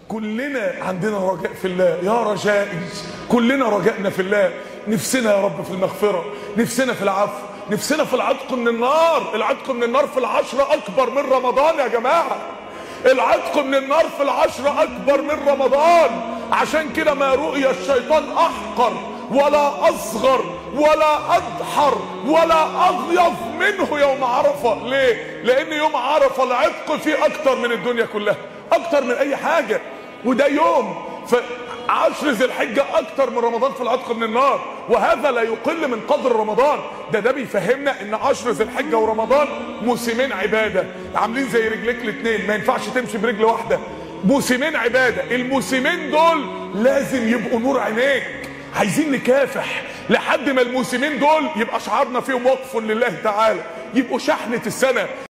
كلنا عندنا رجاء في الله يا رجائي كلنا رجائنا في الله نفسنا يا رب في المغفرة نفسنا في العفو نفسنا في العتق من النار العتق من النار في العشرة أكبر من رمضان يا جماعة العتق من النار في العشرة أكبر من رمضان عشان كده ما رؤي الشيطان أحقر ولا أصغر ولا أدحر ولا أغيظ منه يوم عرفة ليه؟ لأن يوم عرفة العتق فيه أكتر من الدنيا كلها أكتر من أي حاجة وده يوم فعشر ذي الحجة أكتر من رمضان في العتق من النار وهذا لا يقل من قدر رمضان ده ده بيفهمنا ان عشر ذي الحجة ورمضان موسمين عبادة عاملين زي رجليك الاتنين ما ينفعش تمشي برجل واحدة موسمين عبادة الموسمين دول لازم يبقوا نور عينيك عايزين نكافح لحد ما الموسمين دول يبقى شعارنا فيهم وقف لله تعالى يبقوا شحنة السنة